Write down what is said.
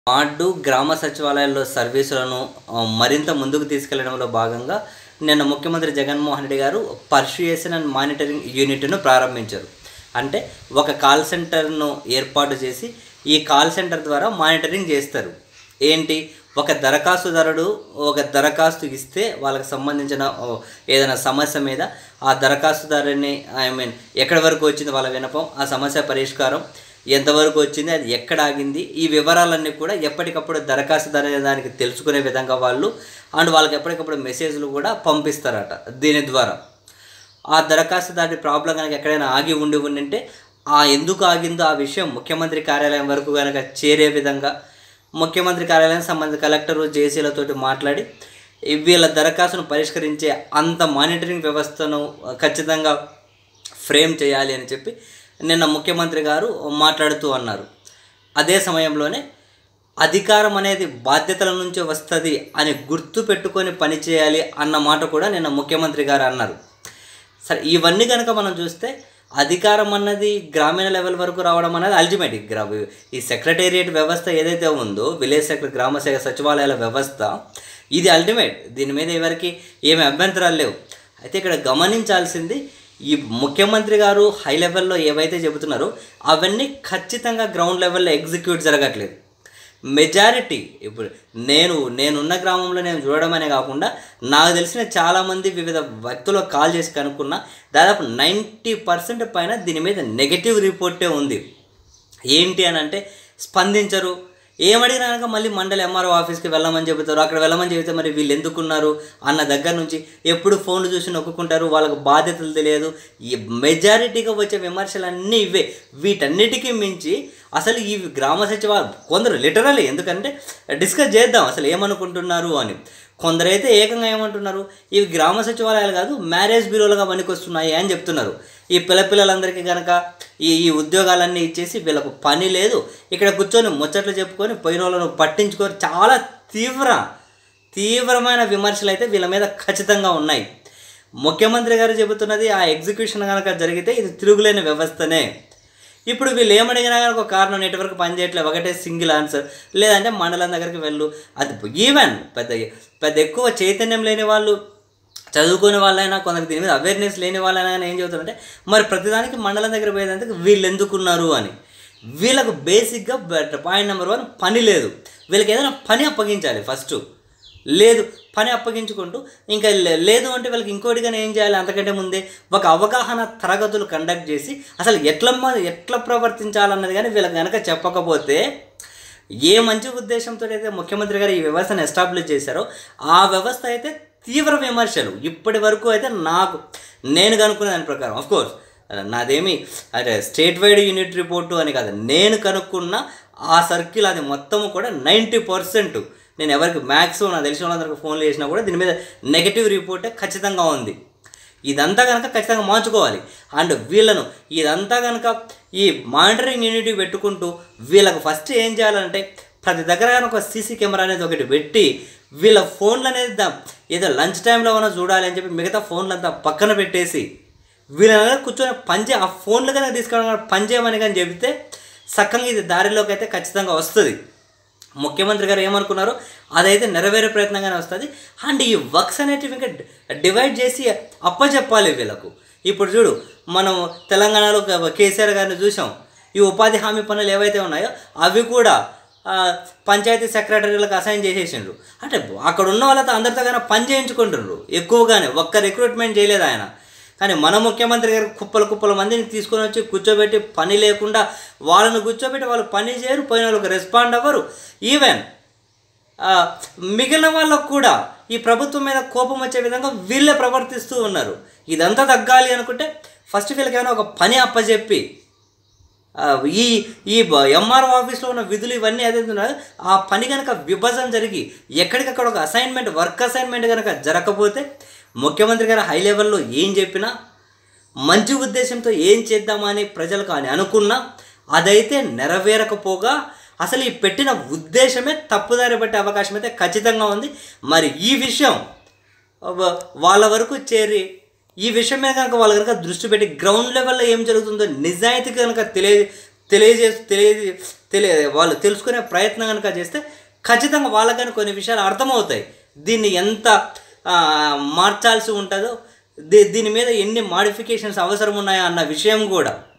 ward గ్రామ సచివాలయాల్లో సర్వీసులను ఆ, మరింత ముందుకు తీసుకెళ్లడంలో భాగంగా నిన్న ముఖ్యమంత్రి జగన్మోహన్ రెడ్డి గారు పర్సుయేషన్ అండ్ మానిటరింగ్ యూనిట్ను ప్రారంభించారు అంటే ఒక కాల్ సెంటర్ను ఏర్పాటు చేసి ఈ కాల్ సెంటర్ ద్వారా మానిటరింగ్ చేస్తారు ఏంటి ఒక దరఖాస్తుదారుడు ఒక దరఖాస్తు ఇస్తే వాళ్ళకి సంబంధించిన ఓ, ఏదైనా సమస్య మీద ఆ దరఖాస్తుదారుని ఐ మీన్ ఎక్కడి వరకు వచ్చింది వాళ్ళ వినపం ఆ సమస్య పరిష్కారం ఎంతవరకు వచ్చింది అది ఎక్కడ ఆగింది ఈ వివరాలన్నీ కూడా ఎప్పటికప్పుడు దరఖాస్తుదారు దానికి తెలుసుకునే విధంగా వాళ్ళు అండ్ వాళ్ళకి ఎప్పటికప్పుడు మెసేజ్లు కూడా పంపిస్తారట దీని ద్వారా ఆ దరఖాస్తుదారి ప్రాబ్లం కనుక ఎక్కడైనా ఆగి ఉండి ఉండింటే ఆ ఎందుకు ఆగిందో ఆ విషయం ముఖ్యమంత్రి కార్యాలయం వరకు కనుక చేరే విధంగా ముఖ్యమంత్రి కార్యాలయం సంబంధిత కలెక్టరు జేసీలతోటి మాట్లాడి ఈ వీళ్ళ దరఖాస్తును పరిష్కరించే అంత మానిటరింగ్ వ్యవస్థను ఖచ్చితంగా ఫ్రేమ్ చేయాలి అని చెప్పి నిన్న ముఖ్యమంత్రి గారు మాట్లాడుతూ అన్నారు అదే సమయంలోనే అధికారం అనేది బాధ్యతల నుంచి వస్తుంది అని గుర్తు పెట్టుకొని పనిచేయాలి అన్న మాట కూడా నిన్న ముఖ్యమంత్రి గారు అన్నారు సరే ఇవన్నీ కనుక మనం చూస్తే అధికారం అన్నది గ్రామీణ లెవెల్ వరకు రావడం అనేది అల్టిమేట్ ఈ గ్రా ఈ సెక్రటేరియట్ వ్యవస్థ ఏదైతే ఉందో విలేజ్ సెక్రటరీ గ్రామ శాఖ సచివాలయాల వ్యవస్థ ఇది అల్టిమేట్ దీని మీద ఎవరికి ఏమి అభ్యంతరాలు లేవు అయితే ఇక్కడ గమనించాల్సింది ఈ ముఖ్యమంత్రి గారు హై లెవెల్లో ఏవైతే చెబుతున్నారో అవన్నీ ఖచ్చితంగా గ్రౌండ్ లెవెల్లో ఎగ్జిక్యూట్ జరగట్లేదు మెజారిటీ ఇప్పుడు నేను నేనున్న గ్రామంలో నేను చూడడం అనే కాకుండా నాకు తెలిసిన చాలామంది వివిధ వ్యక్తులకు కాల్ చేసి కనుక్కున్న దాదాపు నైంటీ పర్సెంట్ పైన దీని మీద నెగటివ్ రిపోర్టే ఉంది ఏంటి అని అంటే స్పందించరు ఏమడిగినా కనుక మళ్ళీ మండలి ఎంఆర్ఓ ఆఫీస్కి వెళ్ళమని చెబుతారు అక్కడ వెళ్ళమని చెబితే మరి వీళ్ళు ఎందుకున్నారు అన్న దగ్గర నుంచి ఎప్పుడు ఫోన్లు చూసి నొక్కుంటారు వాళ్ళకు బాధ్యతలు తెలియదు ఈ మెజారిటీగా వచ్చే విమర్శలు అన్నీ ఇవే వీటన్నిటికీ మించి అసలు ఈ గ్రామ సచివాలయం కొందరు లిటరల్లీ ఎందుకంటే డిస్కస్ చేద్దాం అసలు ఏమనుకుంటున్నారు అని కొందరైతే ఏకంగా ఏమంటున్నారు ఇవి గ్రామ సచివాలయాలు కాదు మ్యారేజ్ బ్యూరోలుగా పనికొస్తున్నాయి అని చెప్తున్నారు ఈ పిల్ల పిల్లలందరికీ కనుక ఈ ఈ ఉద్యోగాలన్నీ ఇచ్చేసి వీళ్ళకు పని లేదు ఇక్కడ కూర్చొని ముచ్చట్లు చెప్పుకొని పోయిన వాళ్ళను పట్టించుకొని చాలా తీవ్ర తీవ్రమైన విమర్శలు అయితే వీళ్ళ మీద ఖచ్చితంగా ఉన్నాయి ముఖ్యమంత్రి గారు చెబుతున్నది ఆ ఎగ్జిక్యూషన్ కనుక జరిగితే ఇది తిరుగులేని వ్యవస్థనే ఇప్పుడు వీళ్ళు ఏమడిగినా కనుక ఒక కారణం నెట్వర్క్ పనిచేయట్లేదు ఒకటే సింగిల్ ఆన్సర్ లేదంటే మండలం దగ్గరికి వెళ్ళు అది ఈవెన్ పెద్ద పెద్ద ఎక్కువ చైతన్యం లేని వాళ్ళు చదువుకునే వాళ్ళైనా కొందరికి దీని మీద అవేర్నెస్ లేని వాళ్ళైనా కానీ ఏం చెబుతారంటే మరి ప్రతిదానికి మండలం దగ్గర పోయేదంటే వీళ్ళు ఎందుకున్నారు అని వీళ్ళకు బేసిక్గా పాయింట్ నెంబర్ వన్ పని లేదు వీళ్ళకి ఏదైనా పని అప్పగించాలి ఫస్ట్ లేదు పని అప్పగించుకుంటూ ఇంకా లే- లేదు అంటే వీళ్ళకి ఇంకోటిగానే ఏం చేయాలి అంతకంటే ముందే ఒక అవగాహన తరగతులు కండక్ట్ చేసి అసలు ఎట్లా మ- ఎట్లా ప్రవర్తించాలన్నది కానీ వీళ్ళకి కనుక చెప్పకపోతే ఏ మంచి ఉద్దేశంతో అయితే ముఖ్యమంత్రి గారు ఈ వ్యవస్థను ఎస్టాబ్లిష్ చేశారో ఆ వ్యవస్థ అయితే తీవ్ర విమర్శలు ఇప్పటి వరకు అయితే నాకు నేను కనుక్కునే దాని ప్రకారం ఆఫ్ కోర్స్ నాదేమి అంటే స్టేట్ వైడ్ యూనిట్ రిపోర్టు అని కాదు నేను కనుక్కున్న ఆ సర్కిల్ అది మొత్తము కూడా నైంటీ పర్సెంట్ నేను ఎవరికి మ్యాక్సిమం నాకు తెలిసిన వాళ్ళందరికీ ఫోన్లు చేసినా కూడా దీని మీద నెగటివ్ రిపోర్టే ఖచ్చితంగా ఉంది ఇదంతా కనుక ఖచ్చితంగా మార్చుకోవాలి అండ్ వీళ్ళను ఇదంతా కనుక ఈ మానిటరింగ్ యూనిట్ పెట్టుకుంటూ వీళ్ళకు ఫస్ట్ ఏం చేయాలంటే ప్రతి దగ్గర కనుక ఒక సీసీ కెమెరా అనేది ఒకటి పెట్టి వీళ్ళ ఫోన్లు అనేది దా- ఏదో లంచ్ టైంలో ఏమైనా చూడాలి అని చెప్పి మిగతా ఫోన్లు అంతా పక్కన పెట్టేసి వీళ్ళ కూర్చొని పనిచే ఆ ఫోన్లు కనుక తీసుకోవడం పని చేయమని కానీ చెబితే సక్కంగా ఇది దారిలోకి అయితే ఖచ్చితంగా వస్తుంది ముఖ్యమంత్రి గారు ఏమనుకున్నారో అదైతే నెరవేరే ప్రయత్నంగానే వస్తుంది అండ్ ఈ వర్క్స్ అనేటివి ఇంకా డివైడ్ చేసి అప్పచెప్పాలి వీళ్ళకు ఇప్పుడు చూడు మనం తెలంగాణలో క- కేసీఆర్ గారిని చూసాం ఈ ఉపాధి హామీ పనులు ఏవైతే ఉన్నాయో అవి కూడా ఆ, పంచాయతీ సెక్రటరీలకు అసైన్ చేసేసిండ్రు అంటే అక్కడ ఉన్న వాళ్ళతో అందరితో కానీ పని చేయించుకుంటుండ్రు ఎక్కువగానే ఒక్క రిక్రూట్మెంట్ చేయలేదు ఆయన కానీ మన ముఖ్యమంత్రి గారు కుప్పల కుప్పల మందిని తీసుకొని వచ్చి కూర్చోబెట్టి పని లేకుండా వాళ్ళని కూర్చోబెట్టి వాళ్ళు పని చేయరు పోయిన వాళ్ళకి రెస్పాండ్ అవ్వరు ఈవెన్ ఆ, మిగిలిన వాళ్ళకు కూడా ఈ ప్రభుత్వం మీద కోపం వచ్చే విధంగా వీళ్ళే ప్రవర్తిస్తూ ఉన్నారు ఇదంతా తగ్గాలి అనుకుంటే ఫస్ట్ వీళ్ళకి ఏమైనా ఒక పని అప్పచెప్పి ఆ, ఈ ఈ ఎంఆర్ఓ ఆఫీస్లో ఉన్న విధులు ఇవన్నీ ఏదైతే ఉన్నాయో ఆ పని కనుక విభజన జరిగి ఎక్కడికక్కడ ఒక అసైన్మెంట్ వర్క్ అసైన్మెంట్ కనుక జరగకపోతే ముఖ్యమంత్రి గారు హై లెవెల్లో ఏం చెప్పినా మంచి ఉద్దేశంతో ఏం చేద్దామని ప్రజలు కానీ అనుకున్నా అదైతే నెరవేరకపోగా అసలు ఈ పెట్టిన ఉద్దేశమే తప్పుదారి పట్టే అవకాశం అయితే ఖచ్చితంగా ఉంది మరి ఈ విషయం వ- వాళ్ళ వరకు చేరి ఈ విషయం మీద కనుక వాళ్ళు కనుక దృష్టి పెట్టి గ్రౌండ్ లెవెల్లో ఏం జరుగుతుందో నిజాయితీ కనుక తెలియ తెలియజే తెలియ తెలియ వాళ్ళు తెలుసుకునే ప్రయత్నం కనుక చేస్తే ఖచ్చితంగా వాళ్ళకి కానీ కొన్ని విషయాలు అర్థమవుతాయి దీన్ని ఎంత ఆ, మార్చాల్సి ఉంటుందో దీ దీని మీద ఎన్ని మాడిఫికేషన్స్ అవసరం ఉన్నాయో అన్న విషయం కూడా